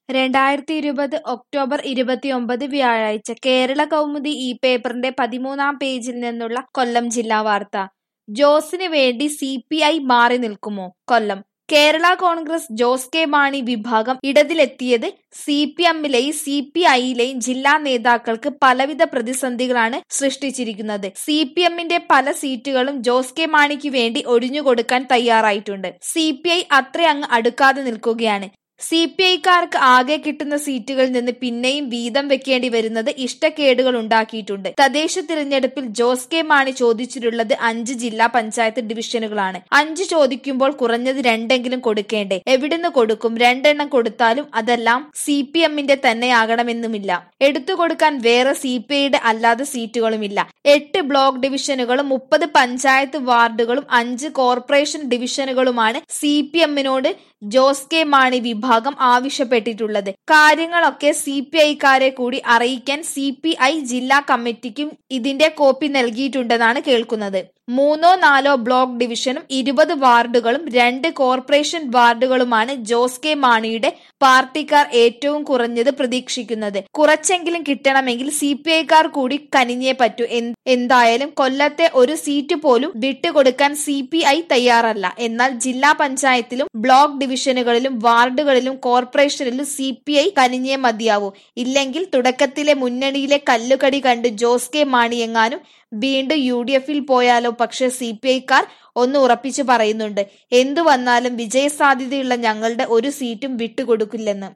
രണ്ടായിരത്തി ഇരുപത് ഒക്ടോബർ ഇരുപത്തിയൊമ്പത് വ്യാഴാഴ്ച കേരള കൗമുദി ഈ പേപ്പറിന്റെ പതിമൂന്നാം പേജിൽ നിന്നുള്ള കൊല്ലം ജില്ലാ വാർത്ത ജോസിന് വേണ്ടി സി പി ഐ മാറി നിൽക്കുമോ കൊല്ലം കേരള കോൺഗ്രസ് ജോസ് കെ മാണി വിഭാഗം ഇടതിലെത്തിയത് സി പി എമ്മിലെയും സി പി ഐയിലെയും ജില്ലാ നേതാക്കൾക്ക് പലവിധ പ്രതിസന്ധികളാണ് സൃഷ്ടിച്ചിരിക്കുന്നത് സി പി എമ്മിന്റെ പല സീറ്റുകളും ജോസ് കെ മാണിക്ക് വേണ്ടി ഒഴിഞ്ഞുകൊടുക്കാൻ തയ്യാറായിട്ടുണ്ട് സി പി ഐ അത്ര അങ്ങ് അടുക്കാതെ നിൽക്കുകയാണ് സി പി ഐക്കാർക്ക് ആകെ കിട്ടുന്ന സീറ്റുകളിൽ നിന്ന് പിന്നെയും വീതം വെക്കേണ്ടി വരുന്നത് ഇഷ്ടക്കേടുകൾ ഉണ്ടാക്കിയിട്ടുണ്ട് തദ്ദേശ തിരഞ്ഞെടുപ്പിൽ ജോസ് കെ മാണി ചോദിച്ചിട്ടുള്ളത് അഞ്ച് ജില്ലാ പഞ്ചായത്ത് ഡിവിഷനുകളാണ് അഞ്ച് ചോദിക്കുമ്പോൾ കുറഞ്ഞത് രണ്ടെങ്കിലും കൊടുക്കേണ്ടേ എവിടുന്ന് കൊടുക്കും രണ്ടെണ്ണം കൊടുത്താലും അതെല്ലാം സി പി എമ്മിന്റെ തന്നെയാകണമെന്നുമില്ല എടുത്തു കൊടുക്കാൻ വേറെ സി പി ഐയുടെ അല്ലാതെ സീറ്റുകളുമില്ല എട്ട് ബ്ലോക്ക് ഡിവിഷനുകളും മുപ്പത് പഞ്ചായത്ത് വാർഡുകളും അഞ്ച് കോർപ്പറേഷൻ ഡിവിഷനുകളുമാണ് സി പി എമ്മിനോട് ജോസ് കെ മാണി വിഭാഗം ആവശ്യപ്പെട്ടിട്ടുള്ളത് കാര്യങ്ങളൊക്കെ സി പി ഐക്കാരെ കൂടി അറിയിക്കാൻ സി പി ഐ ജില്ലാ കമ്മിറ്റിക്കും ഇതിന്റെ കോപ്പി നൽകിയിട്ടുണ്ടെന്നാണ് കേൾക്കുന്നത് മൂന്നോ നാലോ ബ്ലോക്ക് ഡിവിഷനും ഇരുപത് വാർഡുകളും രണ്ട് കോർപ്പറേഷൻ വാർഡുകളുമാണ് ജോസ് കെ മാണിയുടെ പാർട്ടിക്കാർ ഏറ്റവും കുറഞ്ഞത് പ്രതീക്ഷിക്കുന്നത് കുറച്ചെങ്കിലും കിട്ടണമെങ്കിൽ സി പി ഐക്കാർ കൂടി കനിഞ്ഞേ പറ്റൂ എന്തായാലും കൊല്ലത്തെ ഒരു സീറ്റ് പോലും വിട്ടുകൊടുക്കാൻ സി പി ഐ തയ്യാറല്ല എന്നാൽ ജില്ലാ പഞ്ചായത്തിലും ബ്ലോക്ക് ഡിവിഷനുകളിലും വാർഡുകളിലും കോർപ്പറേഷനിലും സി പി ഐ കനിഞ്ഞേ മതിയാവൂ ഇല്ലെങ്കിൽ തുടക്കത്തിലെ മുന്നണിയിലെ കല്ലുകടി കണ്ട് ജോസ് കെ മാണി എങ്ങാനും വീണ്ടും യു ഡി എഫിൽ പോയാലോ പക്ഷെ സി പി ഐക്കാർ ഒന്ന് ഉറപ്പിച്ചു പറയുന്നുണ്ട് എന്തു വന്നാലും വിജയസാധ്യതയുള്ള ഞങ്ങളുടെ ഒരു സീറ്റും വിട്ടുകൊടുക്കില്ലെന്ന്